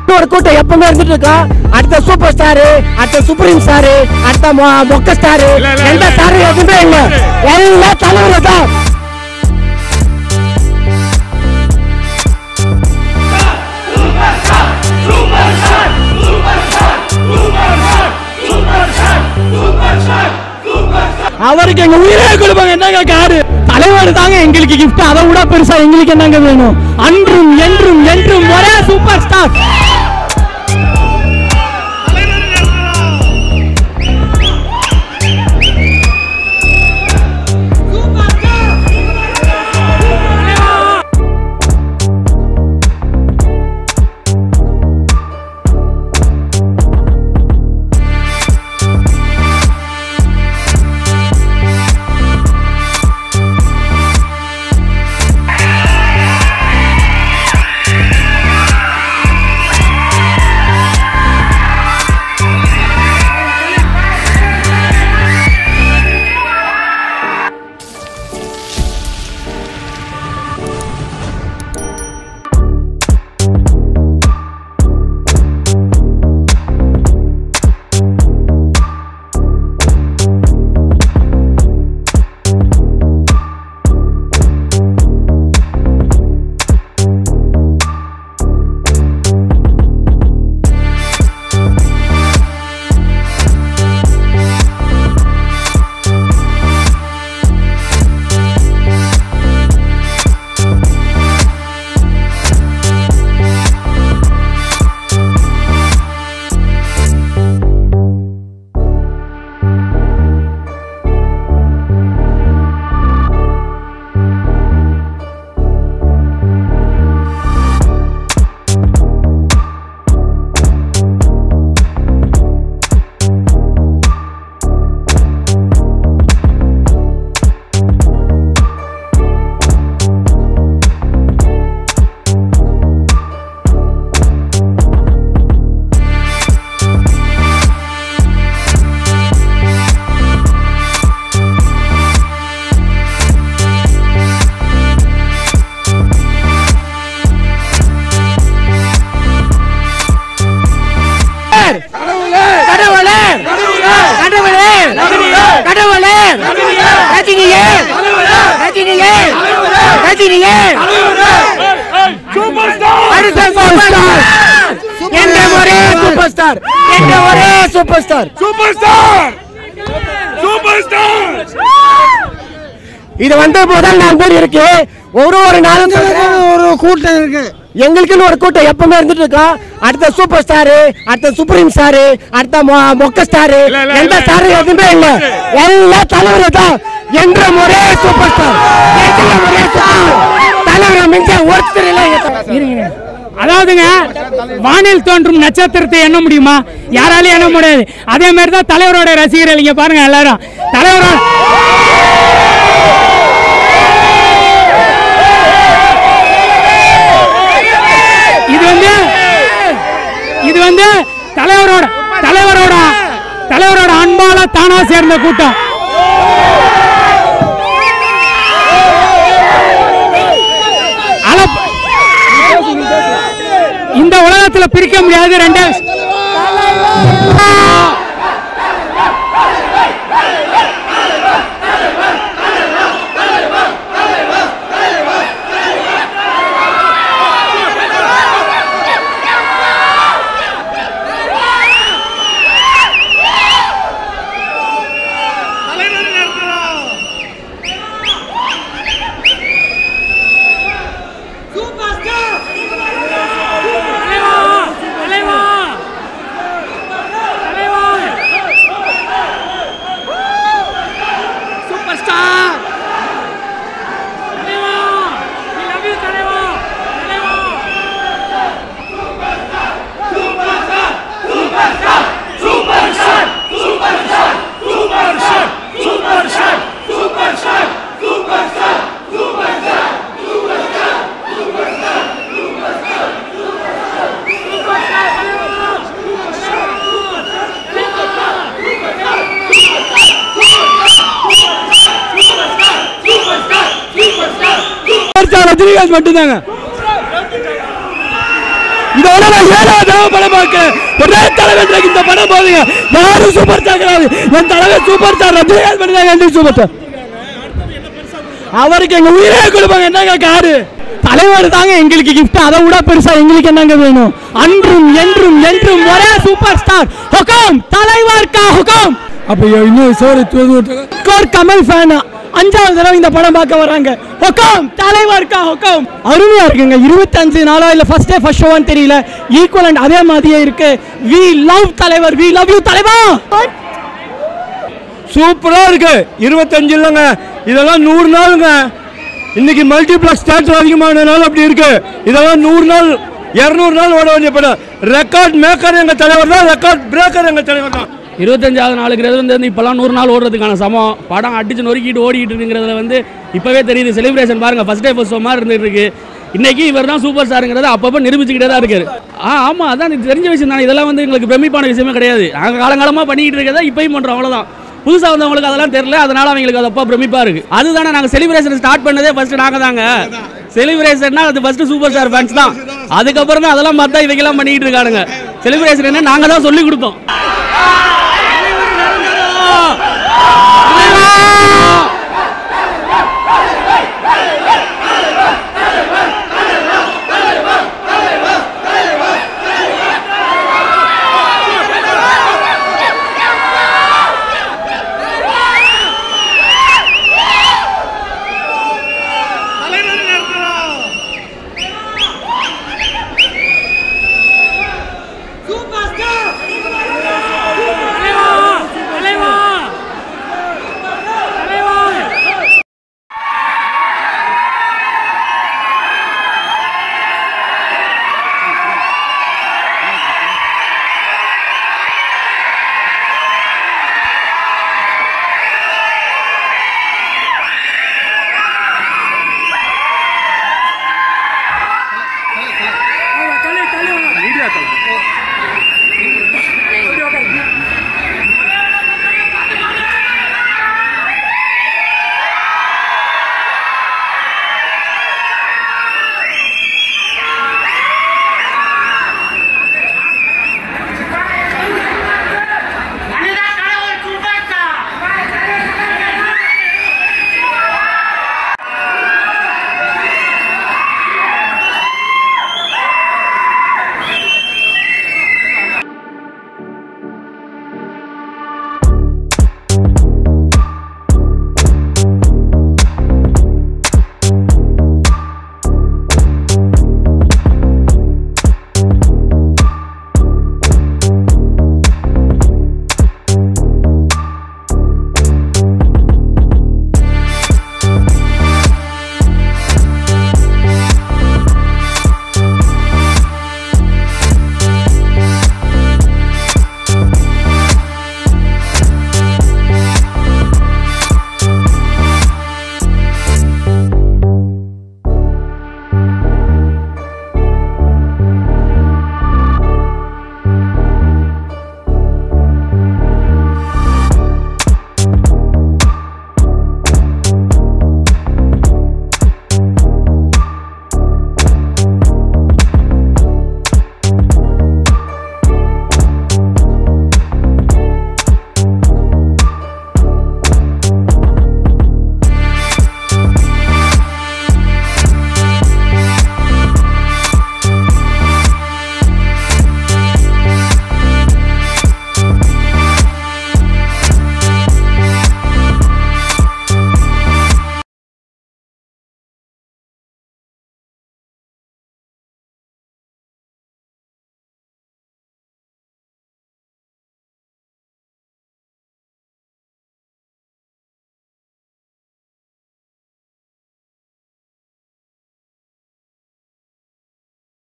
ஒரு கூட்டம் எப்பவுமே இருந்துட்டு இருக்கோம் அடுத்த சூப்பர் ஸ்டாரு அடுத்த சுப்ரீம் ஸ்டாரு அடுத்த மொ- மொக்க ஸ்டாரு இல்ல, இல்ல, எந்த இல்ல. ஸ்டாரு எதுவுமே இல்ல எல்லாம் தலைவர் தான் அவருக்கு எங்க உயிரே கொடுப்பாங்க என்னங்க காடு தலைவர் தாங்க எங்களுக்கு gift அதை விட பெருசா எங்களுக்கு என்னங்க வேணும் அன்றும் என்றும் என்றும் ஒரே சூப்பர் ஸ்டார் கடவுளே கடவுளே கடவுளே ரஜினியே ரஜினியே ரஜினியே அடுத்த சூப்பர் ஸ்டார் என்ற ஒரே சூப்பர் ஸ்டார் என்ற ஒரே super star super star super star இது வந்து முதல் நாள் பேர் இருக்கு ஒரு ஒரு நாளும் ஒரு கூட்டம் இருக்கு எங்களுக்குன்னு ஒரு கூட்டம் எப்பவுமே இருந்துட்டு இருக்கோம் அடுத்த சூப்பர் ஸ்டாரு அடுத்த சுப்ரீம் ஸ்டாரு அடுத்த மொ- மொக்க ஸ்டாரு இல்ல, இல்ல, எந்த இல்ல. ஸ்டாரு எதுவுமே இல்ல எல்லாம் தலைவர் தான் என்ற ஒரே சூப்பர் ஸ்டார் என்ற ஒரே சூப்பர் தலைவர் மிஞ்ச ஒருத்தர் இல்ல இருங்க அதாவதுங்க வானில் தோன்றும் நட்சத்திரத்தை எண்ண முடியுமா யாராலையும் எண்ண முடியாது அதே மாதிரி தான் தலைவரோட ரசிகர்கள் இங்க பாருங்க எல்லாரும் தலைவரோட இது வந்து இது வந்து தலைவரோட தலைவரோட தலைவரோட அன்பால தானா சேர்ந்த கூட்டம் அளப்- இந்த உலகத்துல பிரிக்க முடியாது ரெண்டே சூப்பர் ஸ்டார் ரஜினிகாந்த் மட்டும்தாங்க இதோட நான் ஏழாவது தடவை படம் பார்க்கிறேன் ஒரே தலைவர் இந்த படம் போதுங்க யாரும் சூப்பர் ஸ்டார் கிடையாது என் தலைவர் சூப்பர் ஸ்டார் ரஜினிகாந்த் பண்ணி தான் சூப்பர் ஸ்டார் அவருக்கு எங்க உயிரே கொடுப்பாங்க என்னங்க காரு தலைவர் தாங்க எங்களுக்கு கிஃப்ட் அதை விட பெருசா எங்களுக்கு என்னங்க வேணும் அன்றும் என்றும் என்றும் ஒரே சூப்பர் ஸ்டார் ஹுகம் தலைவர் கா ஹுகம் அப்ப இன்னும் சோறு தூது கோர் கமல் ஃபேன் அஞ்சாவது தடவை இந்த படம் பார்க்க வராங்க ஹொக்கம் தலைவர் கா ஹொக்கம் அருமையா இருக்குங்க இருபத்தஞ்சு நாளா இல்ல ஃபர்ஸ்ட் டே ஃபர்ஸ்ட் ஷோவான்னு தெரியல ஈக்குவலண்ட் அதே மாதிரியே இருக்கு வி லவ் தலைவர் வி லவ் யூ தலைவா சூப்பரா இருக்கு இருபத்தஞ்சு இல்லைங்க இதெல்லாம் நூறு நாளுங்க இன்னைக்கு மல்டிப்ளெக்ஸ் தேட்டர் அதிகமான நாள் அப்படி இருக்கு இதெல்லாம் நூறு நாள் இருநூறு நாள் ஓட வேண்டிய படம் ரெக்கார்ட் மேக்கர் எங்க தலைவர் தான் ரெக்கார்ட் பிரேக்கர் எங்க தலைவர் தான் இருபத்தஞ்சாவது நாளுங்கிறது வந்து இப்போலாம் நூறு நாள் ஓடுறதுக்கான சமம் படம் அடிச்சு நொறுக்கிட்டு ஓடிக்கிட்டு இருக்குங்கிறதுல வந்து இப்போவே தெரியுது செலிப்ரேஷன் பாருங்க ஃபர்ஸ்ட் டே ஃபர்ஸ்ட் ஷோ மாதிரி இருந்துட்டு இருக்கு இன்னைக்கு இவர் தான் சூப்பர் ஸ்டாருங்கிறத அப்பப்போ நிரூபிச்சுக்கிட்டே தான் இருக்காரு ஆ ஆமாம் அதான் இது தெரிஞ்ச விஷயம் தான் இதெல்லாம் வந்து எங்களுக்கு பிரமிப்பான விஷயமே கிடையாது நாங்கள் காலங்காலமாக பண்ணிக்கிட்டு இருக்கிறத இப்பயும் பண்ணுறோம் அவ்வளோதான் புதுசாக வந்தவங்களுக்கு அதெல்லாம் தெரியல அதனால அவங்களுக்கு அது அப்பா பிரமிப்பா இருக்கு அதுதானே நாங்கள் செலிப்ரேஷன் ஸ்டார்ட் பண்ணதே ஃபர்ஸ்ட் நாங்கள் தாங்க செலிப்ரேஷன்னா அது ஃபர்ஸ்ட் சூப்பர் ஸ்டார் ஃபேன்ஸ் தான் அதுக்கப்புறம் தான் அதெல்லாம் பார்த்தா இவங்கெல்லாம் பண்ணிக்கிட்டு இருக்கானுங்க செலிப்ரேஷன் என்ன நாங்கள் தான் சொல்லி கொடுத்தோம்